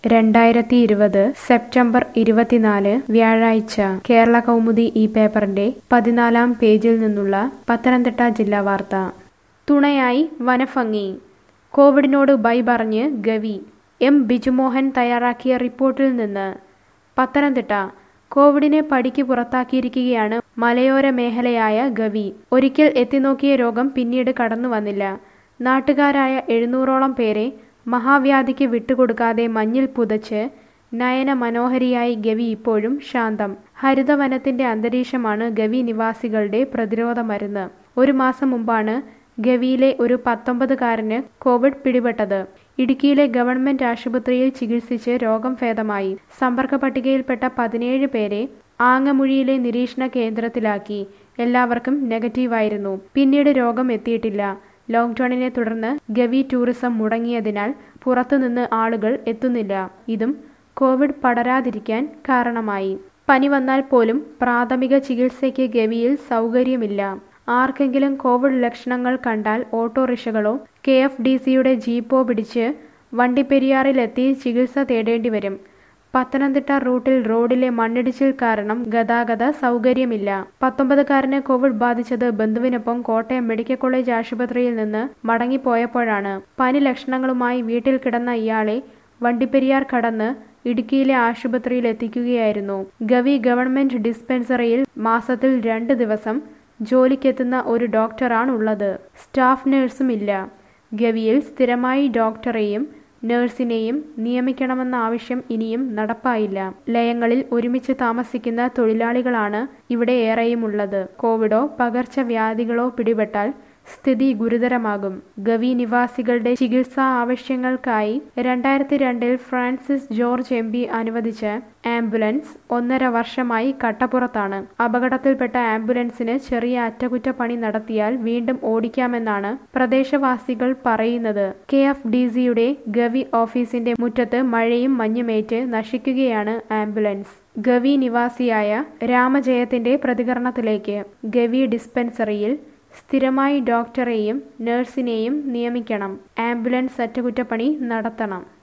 രണ്ടായിരത്തി ഇരുപത് സെപ്റ്റംബർ ഇരുപത്തിനാല് വ്യാഴാഴ്ച കേരള കൗമുദി ഈ പേപ്പറിന്റെ പതിനാലാം പേജിൽ നിന്നുള്ള പത്തനംതിട്ട ജില്ലാ വാർത്ത തുണയായി വനഭംഗി കോവിഡിനോട് ബൈ പറഞ്ഞ് ഗവി എം ബിജുമോഹൻ തയ്യാറാക്കിയ റിപ്പോർട്ടിൽ നിന്ന് പത്തനംതിട്ട കോവിഡിനെ പടിക്ക് പുറത്താക്കിയിരിക്കുകയാണ് മലയോര മേഖലയായ ഗവി ഒരിക്കൽ എത്തിനോക്കിയ രോഗം പിന്നീട് കടന്നു വന്നില്ല നാട്ടുകാരായ എഴുന്നൂറോളം പേരെ മഹാവ്യാധിക്ക് വിട്ടുകൊടുക്കാതെ മഞ്ഞിൽ പുതച്ച് നയന മനോഹരിയായി ഗവി ഇപ്പോഴും ശാന്തം ഹരിതവനത്തിന്റെ അന്തരീക്ഷമാണ് ഗവി നിവാസികളുടെ പ്രതിരോധ മരുന്ന് ഒരു മാസം മുമ്പാണ് ഗവിയിലെ ഒരു പത്തൊമ്പതുകാരന് കോവിഡ് പിടിപെട്ടത് ഇടുക്കിയിലെ ഗവൺമെന്റ് ആശുപത്രിയിൽ ചികിത്സിച്ച് രോഗം ഭേദമായി സമ്പർക്ക പട്ടികയിൽപ്പെട്ട പതിനേഴ് പേരെ ആങ്ങമുഴിയിലെ നിരീക്ഷണ കേന്ദ്രത്തിലാക്കി എല്ലാവർക്കും നെഗറ്റീവായിരുന്നു പിന്നീട് രോഗം എത്തിയിട്ടില്ല ലോക്ക്ഡൌണിനെ തുടർന്ന് ഗവി ടൂറിസം മുടങ്ങിയതിനാൽ പുറത്തുനിന്ന് ആളുകൾ എത്തുന്നില്ല ഇതും കോവിഡ് പടരാതിരിക്കാൻ കാരണമായി പനി വന്നാൽ പോലും പ്രാഥമിക ചികിത്സയ്ക്ക് ഗവിയിൽ സൗകര്യമില്ല ആർക്കെങ്കിലും കോവിഡ് ലക്ഷണങ്ങൾ കണ്ടാൽ ഓട്ടോറിക്ഷകളോ കെ എഫ് ഡി സിയുടെ ജീപ്പോ പിടിച്ച് വണ്ടിപ്പെരിയാറിലെത്തി ചികിത്സ തേടേണ്ടി വരും പത്തനംതിട്ട റൂട്ടിൽ റോഡിലെ മണ്ണിടിച്ചിൽ കാരണം ഗതാഗത സൗകര്യമില്ല പത്തൊമ്പതുകാരന് കോവിഡ് ബാധിച്ചത് ബന്ധുവിനൊപ്പം കോട്ടയം മെഡിക്കൽ കോളേജ് ആശുപത്രിയിൽ നിന്ന് മടങ്ങിപ്പോയപ്പോഴാണ് പനി ലക്ഷണങ്ങളുമായി വീട്ടിൽ കിടന്ന ഇയാളെ വണ്ടിപ്പെരിയാർ കടന്ന് ഇടുക്കിയിലെ ആശുപത്രിയിൽ എത്തിക്കുകയായിരുന്നു ഗവി ഗവൺമെന്റ് ഡിസ്പെൻസറിയിൽ മാസത്തിൽ രണ്ട് ദിവസം ജോലിക്കെത്തുന്ന ഒരു ഡോക്ടറാണ് ഉള്ളത് സ്റ്റാഫ് നഴ്സും ഇല്ല ഗവിയിൽ സ്ഥിരമായി ഡോക്ടറെയും നഴ്സിനെയും നിയമിക്കണമെന്ന ആവശ്യം ഇനിയും നടപ്പായില്ല ലയങ്ങളിൽ ഒരുമിച്ച് താമസിക്കുന്ന തൊഴിലാളികളാണ് ഇവിടെ ഏറെയുമുള്ളത് കോവിഡോ പകർച്ചവ്യാധികളോ പിടിപെട്ടാൽ സ്ഥിതി ഗുരുതരമാകും ഗവി നിവാസികളുടെ ചികിത്സാ ആവശ്യങ്ങൾക്കായി രണ്ടായിരത്തി രണ്ടിൽ ഫ്രാൻസിസ് ജോർജ് എം പി അനുവദിച്ച ആംബുലൻസ് ഒന്നര വർഷമായി കട്ടപ്പുറത്താണ് അപകടത്തിൽപ്പെട്ട ആംബുലൻസിന് ചെറിയ അറ്റകുറ്റപ്പണി നടത്തിയാൽ വീണ്ടും ഓടിക്കാമെന്നാണ് പ്രദേശവാസികൾ പറയുന്നത് കെ എഫ് ഡി സിയുടെ ഗവി ഓഫീസിന്റെ മുറ്റത്ത് മഴയും മഞ്ഞുമേറ്റ് നശിക്കുകയാണ് ആംബുലൻസ് ഗവി നിവാസിയായ രാമജയത്തിന്റെ പ്രതികരണത്തിലേക്ക് ഗവി ഡിസ്പെൻസറിയിൽ സ്ഥിരമായി ഡോക്ടറെയും നഴ്സിനെയും നിയമിക്കണം ആംബുലൻസ് അറ്റകുറ്റപ്പണി നടത്തണം